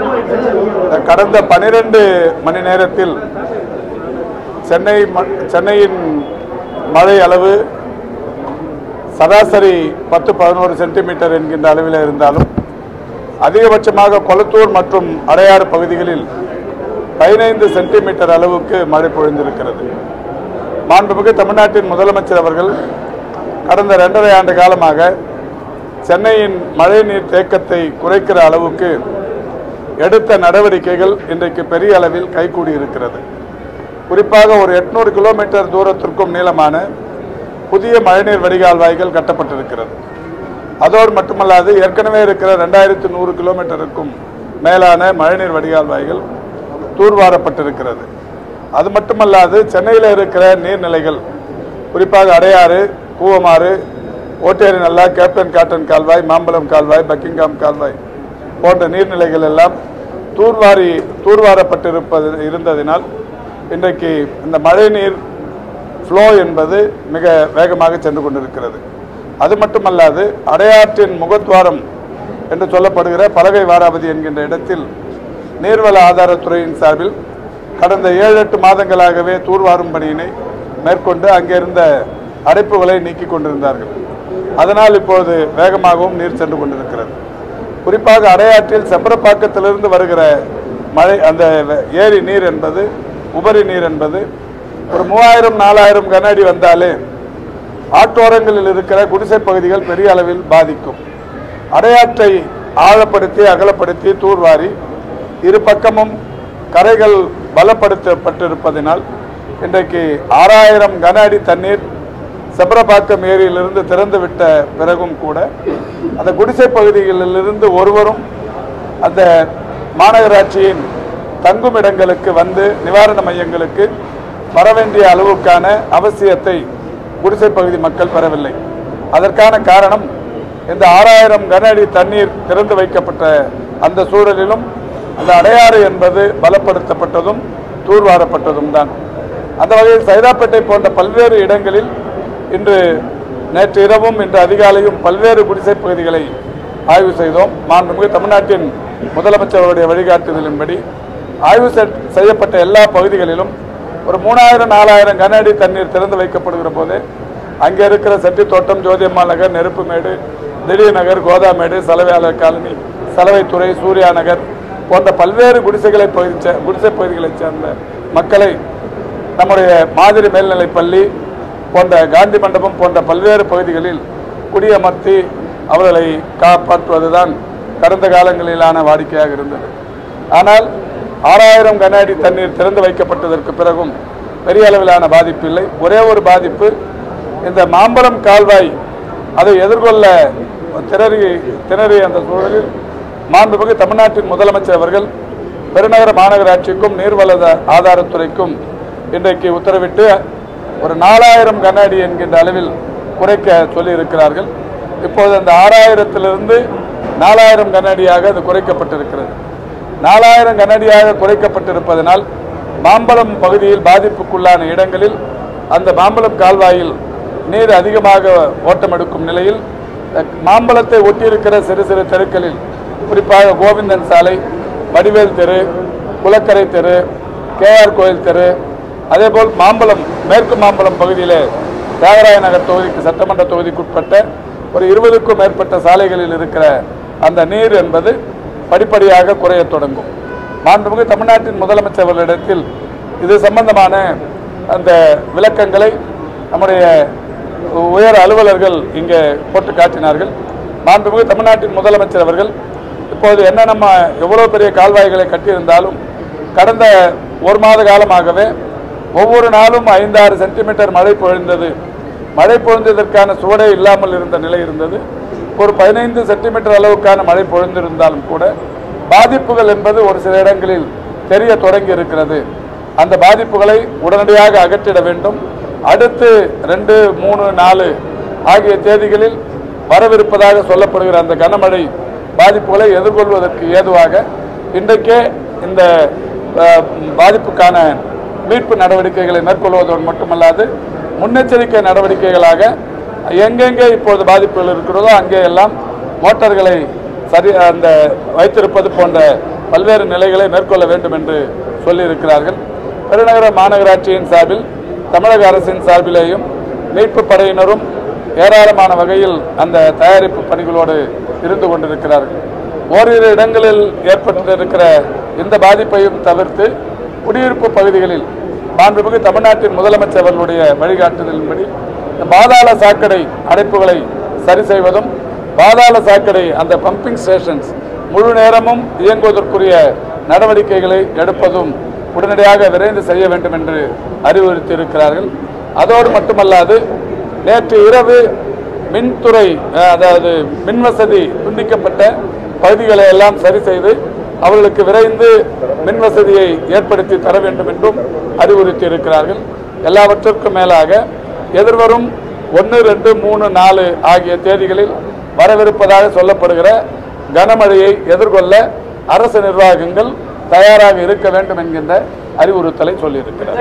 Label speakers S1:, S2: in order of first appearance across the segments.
S1: கடந்த பனிரெண்டு மணி நேரத்தில் சென்னை ம- சென்னையின் மழை அளவு சராசரி பத்து பதினோரு சென்டிமீட்டர் என்கின்ற அளவில் இருந்தாலும் அதிகபட்சமாக கொளத்தூர் மற்றும் அடையாறு பகுதிகளில் பதினைந்து சென்டிமீட்டர் அளவுக்கு மழை பொழிந்திருக்கிறது மாண்புமிகு தமிழ்நாட்டின் முதலமைச்சர் அவர்கள் கடந்த இரண்டரை ஆண்டு காலமாக சென்னையின் மழைநீர் தேக்கத்தை குறைக்கிற அளவுக்கு எடுத்த நடவடிக்கைகள் இன்றைக்கு பெரிய அளவில் கைகூடி இருக்கிறது குறிப்பாக ஒரு எட்நூறு கிலோமீட்டர் தூரத்திற்கும் நீளமான புதிய மழைநீர் வடிகால் வாய்கள் கட்டப்பட்டிருக்கிறது அதோடு மட்டுமல்லாது ஏற்கனவே இருக்கிற ரெண்டாயிரத்து நூறு கிலோமீட்டருக்கும் மேலான மழைநீர் வடிகால் வாய்கள் தூர்வாரப்பட்டிருக்கிறது அது மட்டுமல்லாது சென்னையில் இருக்கிற நீர்நிலைகள் குறிப்பாக அடையாறு கூவமாறு ஓட்டேரி நல்லா கேப்டன் காட்டன் கால்வாய் மாம்பலம் கால்வாய் பக்கிங்காம் கால்வாய் போன்ற நீர்நிலைகள் எல்லாம் தூர்வாரி தூர்வாரப்பட்டிருப்பது இருந்ததினால் இன்றைக்கு இந்த மழைநீர் ஃப்ளோ என்பது மிக வேகமாக சென்று கொண்டிருக்கிறது அது மட்டுமல்லாது அடையாற்றின் முகத்வாரம் என்று சொல்லப்படுகிற பலகை வாராவதி என்கின்ற இடத்தில் நீர்வள ஆதாரத்துறையின் சார்பில் கடந்த ஏழு எட்டு மாதங்களாகவே தூர்வாரும் பணியினை மேற்கொண்டு அங்கிருந்த அடைப்புகளை நீக்கிக் கொண்டிருந்தார்கள் அதனால் இப்போது வேகமாகவும் நீர் சென்று கொண்டிருக்கிறது குறிப்பாக அடையாற்றில் செம்பரப்பாக்கத்திலிருந்து வருகிற மழை அந்த வ- ஏரி நீர் என்பது உபரி நீர் என்பது ஒரு மூவாயிரம் நாலாயிரம் கன அடி வந்தாலே ஆற்றோரங்களில் இருக்கிற குடிசை பகுதிகள் பெரிய அளவில் பாதிக்கும் அடையாற்றை ஆழப்படுத்தி அகலப்படுத்தி தூர்வாரி இரு பக்கமும் கரைகள் பலப்படுத்தப்பட்டிருப்பதினால் இன்றைக்கு ஆறாயிரம் கன அடி தண்ணீர் செம்பரப்பாக்கம் ஏரியிலிருந்து திறந்து விட்ட பிறகும் கூட அந்த குடிசை பகுதிகளிலிருந்து ஒருவரும் அந்த மாநகராட்சியின் தங்குமிடங்களுக்கு வந்து நிவாரண மையங்களுக்கு வர வேண்டிய அளவுக்கான அவசியத்தை குடிசை பகுதி மக்கள் பெறவில்லை அதற்கான காரணம் இந்த ஆறாயிரம் கன அடி தண்ணீர் திறந்து வைக்கப்பட்ட அந்த சூழலிலும் அந்த அடையாறு என்பது பலப்படுத்தப்பட்டதும் தூர்வாரப்பட்டதும் தான் அந்த வகையில் சைதாப்பேட்டை போன்ற பல்வேறு இடங்களில் இன்று நேற்று இரவும் இன்று அதிகாலையும் பல்வேறு குடிசை பகுதிகளை ஆய்வு செய்தோம் மாண்புமிகு தமிழ்நாட்டின் முதலமைச்சருடைய வழிகாட்டுதலின்படி ஆய்வு செ- செய்யப்பட்ட எல்லா பகுதிகளிலும் ஒரு மூணாயிரம் நாலாயிரம் கன அடி தண்ணீர் திறந்து வைக்கப்படுகிற போது அங்கே இருக்கிற செட்டித்தோட்டம் ஜோதியம்மாள் நகர் நெருப்புமேடு திடீர் நகர் கோதாமேடு சலவையாளர் காலனி சலவைத்துறை சூர்யா நகர் போன்ற பல்வேறு குடிசைகளை பகுதி சே- குடிசை பகுதிகளைச் சேர்ந்த மக்களை நம்முடைய மாதிரி மேல்நிலைப் பள்ளி போன்ற காந்தி மண்டபம் போன்ற பல்வேறு பகுதிகளில் குடியமர்த்தி அவர்களை காப்பாற்றுவதுதான் கடந்த காலங்களிலான வாடிக்கையாக இருந்தது ஆனால் ஆறாயிரம் கன அடி தண்ணீர் திறந்து வைக்கப்பட்டதற்கு பிறகும் பெரிய அளவிலான பாதிப்பு இல்லை ஒரே ஒரு பாதிப்பு இந்த மாம்பலம் கால்வாய் அதை எதிர்கொள்ள திணறி திணறிய அந்த சூழலில் மாண்புமிகு தமிழ்நாட்டின் முதலமைச்சர் அவர்கள் பெருநகர மாநகராட்சிக்கும் நீர்வள ஆதாரத்துறைக்கும் இன்றைக்கு உத்தரவிட்டு ஒரு நாலாயிரம் கன அடி என்கின்ற அளவில் குறைக்க சொல்லியிருக்கிறார்கள் இப்போது அந்த ஆறாயிரத்திலிருந்து நாலாயிரம் கன அடியாக அது குறைக்கப்பட்டிருக்கிறது நாலாயிரம் கன அடியாக குறைக்கப்பட்டிருப்பதனால் மாம்பலம் பகுதியில் பாதிப்புக்குள்ளான இடங்களில் அந்த மாம்பலம் கால்வாயில் நீர் அதிகமாக ஓட்டம் எடுக்கும் நிலையில் அஹ், மாம்பலத்தை ஒட்டியிருக்கிற சிறு சிறு தெருக்களில் குறிப்பாக கோவிந்தன் சாலை வடிவேல் தெரு குளக்கரை தெரு கேஆர் கோயில் தெரு அதேபோல் மாம்பலம் மேற்கு மாம்பலம் பகுதியிலே தியாகராய நகர் தொகுதிக்கு சட்டமன்ற தொகுதிக்குட்பட்ட ஒரு இருபதுக்கும் மேற்பட்ட சாலைகளில் இருக்கிற அந்த நீர் என்பது படிப்படியாக குறையத் தொடங்கும் மாண்புமிகு தமிழ்நாட்டின் முதலமைச்சர் அவர்களிடத்தில் இது சம்பந்தமான அந்த விளக்கங்களை நம்முடைய உயர் அலுவலர்கள் இங்கே போட்டு காட்டினார்கள் மாண்புமிகு தமிழ்நாட்டின் முதலமைச்சர் அவர்கள் இப்போது என்ன நம்ம எவ்வளோ பெரிய கால்வாய்களை கட்டியிருந்தாலும் கடந்த ஒரு மாத காலமாகவே ஒவ்வொரு நாளும் ஐந்தாறு சென்டிமீட்டர் மழை பொழிந்தது மழை பொழிந்ததற்கான சுவடே இல்லாமல் இருந்த நிலை இருந்தது ஒரு பதினைந்து சென்டிமீட்டர் அளவுக்கான மழை பொழிந்திருந்தாலும் கூட பாதிப்புகள் என்பது ஒரு சில இடங்களில் தெரிய தொடங்கி இருக்கிறது அந்த பாதிப்புகளை உடனடியாக அகற்றிட வேண்டும் அடுத்து ரெண்டு மூணு நாலு ஆகிய தேதிகளில் வரவிருப்பதாக சொல்லப்படுகிற அந்த கனமழை பாதிப்புகளை எதிர்கொள்வதற்கு ஏதுவாக இன்றைக்கே இந்த அஹ், பாதிப்புக்கான மீட்பு நடவடிக்கைகளை மேற்கொள்வதோடு மட்டுமல்லாது முன்னெச்சரிக்கை நடவடிக்கைகளாக எங்கெங்கே இப்பொழுது பாதிப்புகள் இருக்கிறதோ அங்கே எல்லாம் மோட்டார்களை சரி அந்த வைத்திருப்பது போன்ற பல்வேறு நிலைகளை மேற்கொள்ள வேண்டும் என்று சொல்லியிருக்கிறார்கள் பெருநகர மாநகராட்சியின் சார்பில் தமிழக அரசின் சார்பிலேயும் மீட்பு படையினரும் ஏராளமான வகையில் அந்த தயாரிப்பு பணிகளோடு இருந்து கொண்டிருக்கிறார்கள் ஓரிரு இடங்களில் ஏற்பட்டிருக்கிற இந்த பாதிப்பையும் தவிர்த்து குடியிருப்பு பகுதிகளில் மாண்புமிகு தமிழ்நாட்டின் முதலமைச்சர் அவர்களுடைய வழிகாட்டுதலின்படி இந்த பாதாள சாக்கடை அடைப்புகளை சரி செய்வதும் பாதாள சாக்கடை அந்த பம்பிங் ஸ்டேஷன்ஸ் முழு நேரமும் இயங்குவதற்குரிய நடவடிக்கைகளை எடுப்பதும் உடனடியாக விரைந்து செய்ய வேண்டும் என்று அறிவுறுத்தி இருக்கிறார்கள் அதோடு மட்டுமல்லாது நேற்று இரவு மின்துறை அஹ், அதாவது மின் வசதி துண்டிக்கப்பட்ட பகுதிகளை எல்லாம் சரி செய்து அவர்களுக்கு விரைந்து மின் வசதியை ஏற்படுத்தி தர வேண்டும் என்றும் அறிவுறுத்தி இருக்கிறார்கள் எல்லாவற்றிற்கும் மேலாக எதிர்வரும் ஒன்று ரெண்டு மூணு நாலு ஆகிய தேதிகளில் வரவிருப்பதாக சொல்லப்படுகிற கனமழையை எதிர்கொள்ள அரசு நிர்வாகங்கள் தயாராக இருக்க வேண்டும் என்கின்ற அறிவுறுத்தலை சொல்லியிருக்கிறார்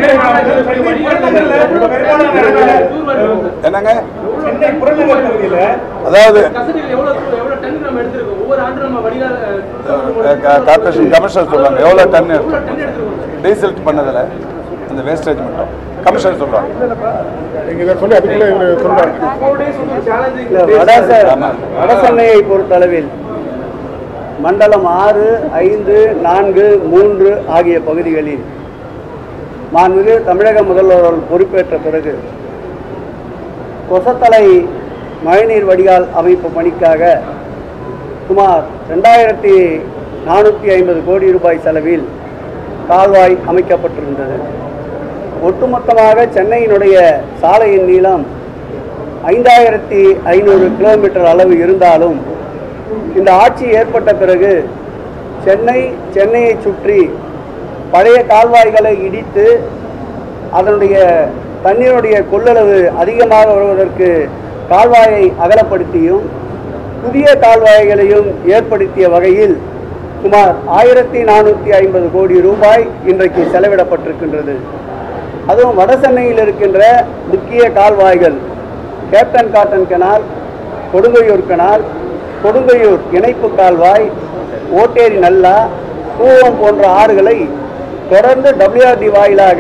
S1: என்னங்க
S2: சென்னை புறநகர் பகுதியில
S1: அதாவது
S3: கசடிகள் எவ்வளவு எவ்வளவு டன் நம்ம எடுத்திருக்கோம் ஒவ்வொரு ஆண்டு நம்ம வடிகால்
S1: கார்பரேஷன் கமிஷனர் சொல்றாங்க எவ்வளோ டன்
S3: எவ்வளவு டன் எடுத்திருக்கோம்
S1: டீசல் பண்ணதில் அந்த வேஸ்டேஜ் மட்டும் கமிஷனர் சொல்றாங்க
S2: நீங்க இதை சொல்லி அதுக்குள்ள இவரு சொல்றாரு
S3: ஃபோர் டேஸ் வந்து சேலஞ்சிங்
S4: வடச
S1: ஆமா.
S4: வடசென்னையை பொறுத்தளவில் மண்டலம் ஆறு ஐந்து நான்கு மூன்று ஆகிய பகுதிகளில் மாண்புமிகு தமிழக முதல்வர் பொறுப்பேற்ற பிறகு கொசத்தலை மழைநீர் வடிகால் அமைப்பு பணிக்காக சுமார் ரெண்டாயிரத்தி நானூற்றி ஐம்பது கோடி ரூபாய் செலவில் கால்வாய் அமைக்கப்பட்டிருந்தது ஒட்டுமொத்தமாக சென்னையினுடைய சாலையின் நீளம் ஐந்தாயிரத்தி ஐநூறு கிலோமீட்டர் அளவு இருந்தாலும் இந்த ஆட்சி ஏற்பட்ட பிறகு சென்னை சென்னையை சுற்றி பழைய கால்வாய்களை இடித்து அதனுடைய தண்ணீருடைய கொள்ளளவு அதிகமாக வருவதற்கு கால்வாயை அகலப்படுத்தியும் புதிய கால்வாய்களையும் ஏற்படுத்திய வகையில் சுமார் ஆயிரத்தி நானூற்றி ஐம்பது கோடி ரூபாய் இன்றைக்கு செலவிடப்பட்டிருக்கின்றது அதுவும் வட சென்னையில் இருக்கின்ற முக்கிய கால்வாய்கள் captain cotton canal Kodungaiyur canal Kodungaiyur இணைப்பு கால்வாய் ஓட்டேரி நல்லா கூவம் போன்ற ஆறுகளை தொடர்ந்து டபிள்யூஆர்டி வாயிலாக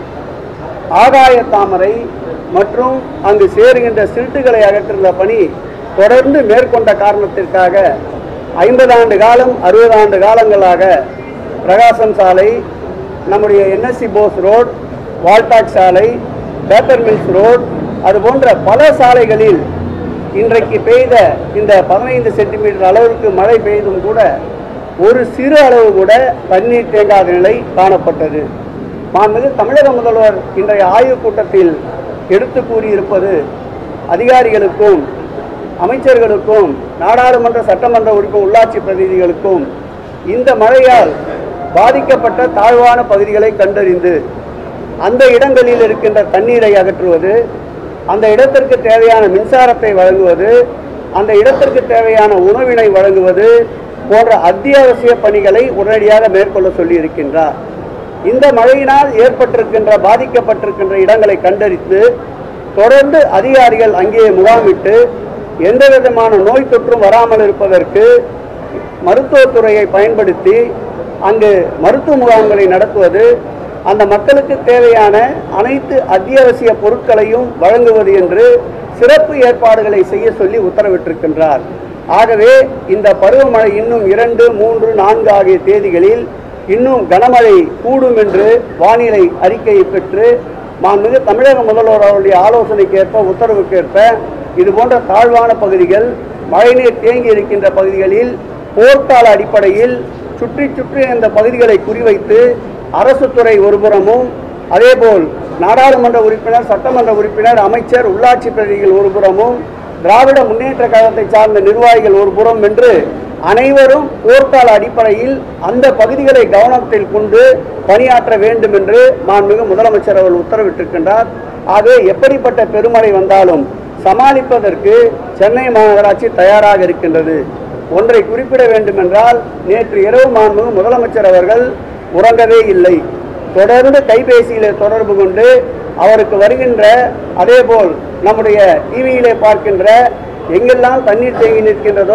S4: ஆகாய தாமரை மற்றும் அங்கு சேருகின்ற சில்ட்டுகளை அகற்றுகிற பணி தொடர்ந்து மேற்கொண்ட காரணத்திற்காக ஐம்பது ஆண்டு காலம் அறுபது ஆண்டு காலங்களாக பிரகாசம் சாலை நம்முடைய என்எஸ்சி போஸ் ரோட் வால்டாக் சாலை பேப்பர் மில்ஸ் ரோட் அது போன்ற பல சாலைகளில் இன்றைக்கு பெய்த இந்த பதினைந்து சென்டிமீட்டர் அளவிற்கு மழை பெய்தும் கூட ஒரு சிறு அளவு கூட தண்ணீர் தேங்காத நிலை காணப்பட்டது மாண்புமிகு தமிழக முதல்வர் இன்றைய ஆய்வுக் கூட்டத்தில் எடுத்து கூறியிருப்பது அதிகாரிகளுக்கும் அமைச்சர்களுக்கும் நாடாளுமன்ற சட்டமன்ற உறுப்பினர் உள்ளாட்சி பிரதிநிதிகளுக்கும் இந்த மழையால் பாதிக்கப்பட்ட தாழ்வான பகுதிகளை கண்டறிந்து அந்த இடங்களில் இருக்கின்ற தண்ணீரை அகற்றுவது அந்த இடத்திற்கு தேவையான மின்சாரத்தை வழங்குவது அந்த இடத்திற்கு தேவையான உணவினை வழங்குவது போன்ற அத்தியாவசிய பணிகளை உடனடியாக மேற்கொள்ள சொல்லியிருக்கின்றார் இந்த மழையினால் ஏற்பட்டிருக்கின்ற பாதிக்கப்பட்டிருக்கின்ற இடங்களை கண்டறிந்து தொடர்ந்து அதிகாரிகள் அங்கே முகாமிட்டு எந்த விதமான நோய் தொற்றும் வராமல் இருப்பதற்கு மருத்துவத்துறையை பயன்படுத்தி அங்கு மருத்துவ முகாம்களை நடத்துவது அந்த மக்களுக்கு தேவையான அனைத்து அத்தியாவசிய பொருட்களையும் வழங்குவது என்று சிறப்பு ஏற்பாடுகளை செய்ய சொல்லி உத்தரவிட்டிருக்கின்றார் ஆகவே இந்த பருவமழை இன்னும் இரண்டு மூன்று நான்கு ஆகிய தேதிகளில் இன்னும் கனமழை கூடும் என்று வானிலை அறிக்கையை பெற்று மாண்புமிகு தமிழக முதல்வர் அவருடைய ஆலோசனைக்கேற்ப உத்தரவுக்கேற்ப இது போன்ற தாழ்வான பகுதிகள் மழைநீர் தேங்கி இருக்கின்ற பகுதிகளில் போர்க்கால அடிப்படையில் சுற்றி சுற்றி இந்த பகுதிகளை குறிவைத்து அரசு துறை ஒருபுறமும் அதேபோல் நாடாளுமன்ற உறுப்பினர் சட்டமன்ற உறுப்பினர் அமைச்சர் உள்ளாட்சி பிரதிநிதிகள் ஒருபுறமும் திராவிட முன்னேற்ற கழகத்தை சார்ந்த நிர்வாகிகள் ஒரு புறம் என்று அனைவரும் போர்க்கால அடிப்படையில் அந்த பகுதிகளை கவனத்தில் கொண்டு பணியாற்ற வேண்டும் என்று மாண்புமிகு முதலமைச்சர் அவர்கள் உத்தரவிட்டிருக்கின்றார் ஆகவே எப்படிப்பட்ட பெருமழை வந்தாலும் சமாளிப்பதற்கு சென்னை மாநகராட்சி தயாராக இருக்கின்றது ஒன்றை குறிப்பிட வேண்டுமென்றால் நேற்று இரவு மாண்புமிகு முதலமைச்சர் அவர்கள் உறங்கவே இல்லை தொடர்ந்து கைபேசியிலே தொடர்பு கொண்டு அவருக்கு வருகின்ற அதேபோல் நம்முடைய டிவியிலே பார்க்கின்ற எங்கெல்லாம் தண்ணீர் தேங்கி நிற்கின்றதோ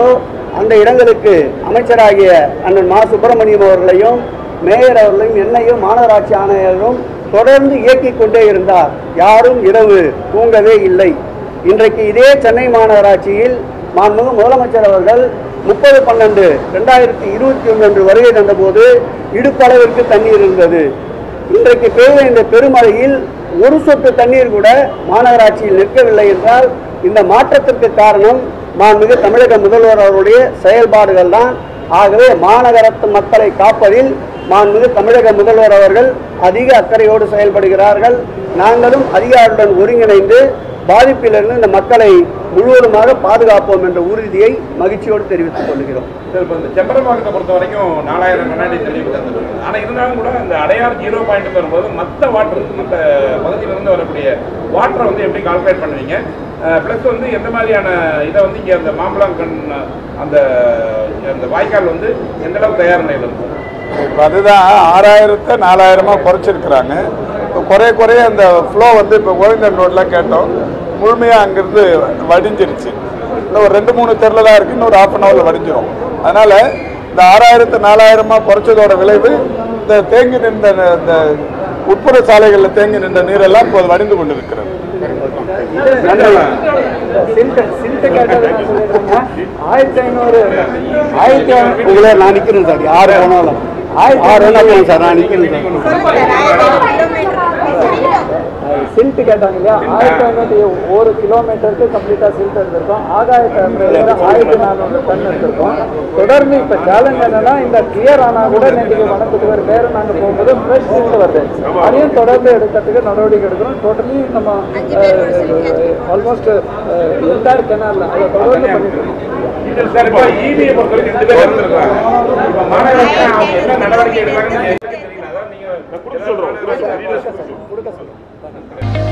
S4: அந்த இடங்களுக்கு அமைச்சராகிய அண்ணன் மா சுப்பிரமணியம் அவர்களையும் மேயர் அவர்களையும் என்னையும் மாநகராட்சி ஆணையரும் தொடர்ந்து இயக்கிக் கொண்டே இருந்தார் யாரும் இரவு தூங்கவே இல்லை இன்றைக்கு இதே சென்னை மாநகராட்சியில் மாண்புமிகு முதலமைச்சர் அவர்கள் முப்பது பன்னெண்டு ரெண்டாயிரத்தி இருபத்தி ஒன்று அன்று வருகை தந்தபோது இடுப்பளவிற்கு தண்ணீர் இருந்தது இன்றைக்கு பெய்த இந்த பெருமழையில் ஒரு சொட்டு தண்ணீர் கூட மாநகராட்சியில் நிற்கவில்லை என்றால் இந்த மாற்றத்திற்கு காரணம் மாண்புமிகு தமிழக முதல்வர் அவருடைய செயல்பாடுகள் தான் ஆகவே மாநகரத்து மக்களை காப்பதில் மாண்புமிகு தமிழக முதல்வர் அவர்கள் அதிக அக்கறையோடு செயல்படுகிறார்கள் நாங்களும் அதிகாரிகளுடன் ஒருங்கிணைந்து பாதிப்பிலிருந்து இந்த மக்களை முழுவதுமாக பாதுகாப்போம் என்ற உறுதியை மகிழ்ச்சியோடு தெரிவித்துக் கொள்கிறோம்
S5: சார் இப்போ இந்த செம்பரம்பாக்கத்தை பொறுத்த வரைக்கும் நாலாயிரம் கண்ணாடி தெளிவு தந்துருக்கு ஆனால் இருந்தாலும் கூட இந்த அடையார் ஜீரோ பாயிண்ட் வரும்போது மற்ற வாட்டர் மற்ற பகுதியிலிருந்து வரக்கூடிய வாட்டரை வந்து எப்படி கால்குலேட் பண்ணுவீங்க ப்ளஸ் வந்து எந்த மாதிரியான இதை வந்து இங்கே அந்த மாம்பழங்கண் அந்த அந்த வாய்க்கால் வந்து எந்த அளவுக்கு தயார் நிலையில் இருக்கும்
S1: இப்போ அதுதான் ஆறாயிரத்தை நாலாயிரமா குறைச்சிருக்கிறாங்க இப்போ குறைய குறைய அந்த ஃப்ளோ வந்து இப்போ கோவிந்தன் ரோட்லாம் கேட்டோம் முழுமையாக அங்கேருந்து வடிஞ்சிருச்சு இன்னும் ஒரு ரெண்டு மூணு தெருல தான் இருக்குது இன்னொரு ஹாஃப் அன் ஹவரில் வடிஞ்சிரும் அதனால் இந்த ஆறாயிரத்து நாலாயிரமா குறைச்சதோட விளைவு இந்த தேங்கி நின்ற இந்த உட்புற சாலைகளில் தேங்கி நின்ற நீரெல்லாம் இப்போது வடிந்து கொண்டிருக்கிறது
S4: ஆயிரத்தி ஐநூறு ஆயிரத்தி உங்களே நான் நிற்கிறேன் சார் யார் போனாலும் ஆறு வேணா போகணும் சார் நான் நிற்கிறேன் சார்
S6: சில்ட் கேட்டாங்க இல்லையா ஆயிரத்தி ஐநூற்றி ஒரு கிலோமீட்டருக்கு கம்ப்ளீட்டாக சில்ட் எடுத்திருக்கோம் ஆகாய தமிழில் ஆயிரத்தி நானூறு டன் எடுத்திருக்கோம் தொடர்ந்து இப்போ சேலஞ்ச் என்னன்னா இந்த கிளியர் ஆனால் கூட இன்னைக்கு வனத்துக்கு ஒரு பேர் நாங்கள் போகும்போது ஃப்ரெஷ் சில்ட் வருது அதையும் தொடர்ந்து எடுக்கிறதுக்கு நடவடிக்கை எடுக்கிறோம் டோட்டலி நம்ம ஆல்மோஸ்ட் என்டையர் கெனாலில் அதை தொடர்ந்து பண்ணிட்டு இருக்கோம்
S5: இது சார் இப்போ ஈபியை பொறுத்த வரைக்கும் ரெண்டு பேர் இருந்திருக்காங்க இப்போ மாநகராட்சி அவங்க என்ன நடவடிக்கை எடுக்கிறாங்கன்னு எனக்கு தெரியல அதான் நீங்கள் சொல்கிறோம்
S6: கொடுக்க சொல்லுங்கள்